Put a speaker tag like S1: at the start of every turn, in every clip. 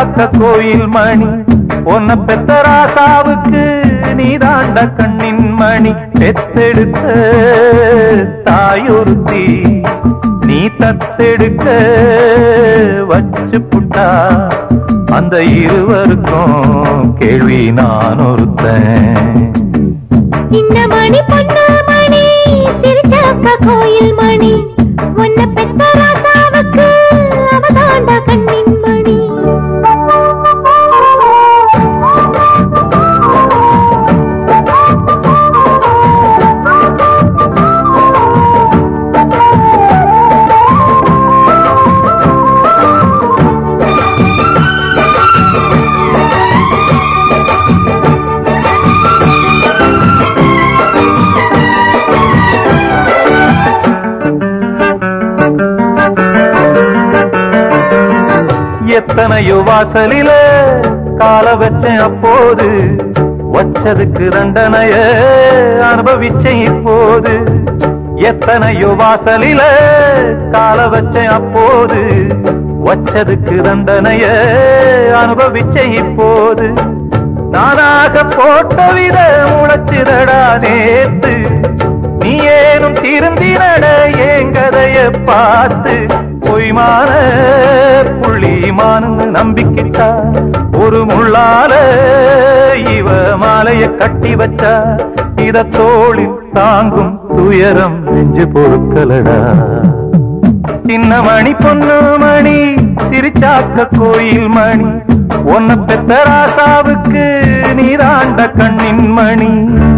S1: சிரிச்சாக்க கோயில் மணி உன்னை பெத்த ராசாவுக்கு நீ தாண்ட கண்ணின் மணி பெத்தெடுத்த தாயொருத்தி நீ தத்தெடுக்க வச்சு புட்டா அந்த இருவருக்கும் கேள்வி நான் ஒருத்தன்
S2: இந்த மணி பொண்ணு மணி சிரிச்சாக்க கோயில் மணி உன்னை பெத்த ராசாவுக்கு அவதாண்ட கண்ணின் மணி
S1: எத்தனையோ வாசலில கால வச்சேன் அப்போது வச்சதுக்கு தண்டனைய அனுபவிச்சேன் இப்போது எத்தனையோ வாசலில கால வச்சேன் அப்போது வச்சதுக்கு தண்டனைய அனுபவிச்சேன் இப்போது நானாக போட்ட வித முளைச்சிதடா நேத்து நீ ஏனும் திருந்தினட எங்கதைய பார்த்து பொய்மான புள்ளிமானு நம்பிக்கிட்டா ஒரு முள்ளால இவ மாலைய கட்டி வச்சா இத தோளில் தாங்கும் துயரம் நெஞ்சு பொறுக்கலடா சின்ன மணி பொண்ணு மணி சிரிச்சாக்க கோயில் மணி உன்னை பெத்த ராசாவுக்கு நீராண்ட கண்ணின் மணி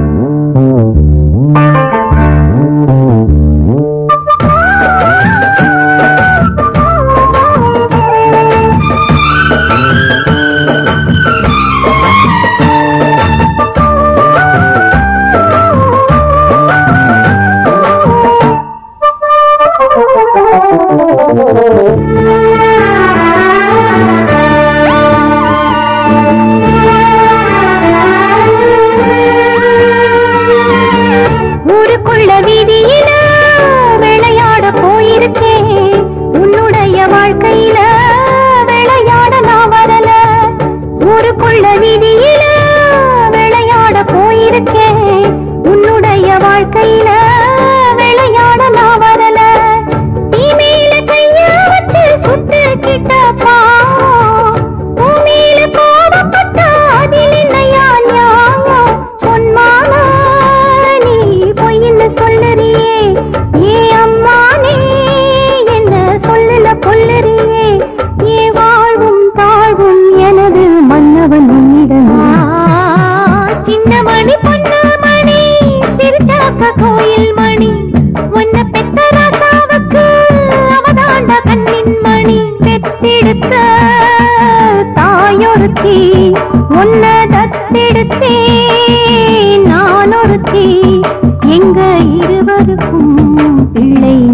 S2: ஊருக்குள்ள வீதியில விளையாட போயிருக்கேன் உன்னுடைய வாழ்க்கையில விளையாட நான் வரல ஊருக்குள்ள வீதியில விளையாட போயிருக்கேன் உன்னுடைய வாழ்க்கையில விளையாட நான் வரல நீ மேல கைய வச்சு சுட்டு கிட்ட பாவம் உன் மேல கோபப்பட்டா அதில் என்னையா நியாயம் பொன்மாலா நீ பொய்ன்னு சொல்லுறியே ஏ அம்மா நீ என்ன சொல்லல கொல்லுறியே ஏ வாழ்வும் தாழ்வும் எனது மன்னவன் உன்னிடமே சின்ன மணி பொண்ணு மணி சிரிச்சாக்க கோயில் மணி உன்னை பெத்த ராசாவுக்கு அவதாண்ட கண்ணின் மணி பெத்தெடுத்த தாயொருத்தி உன்னை தத்தெடுத்தே நான் ஒருத்தி எங்க இருவருக்கும் பிள்ளை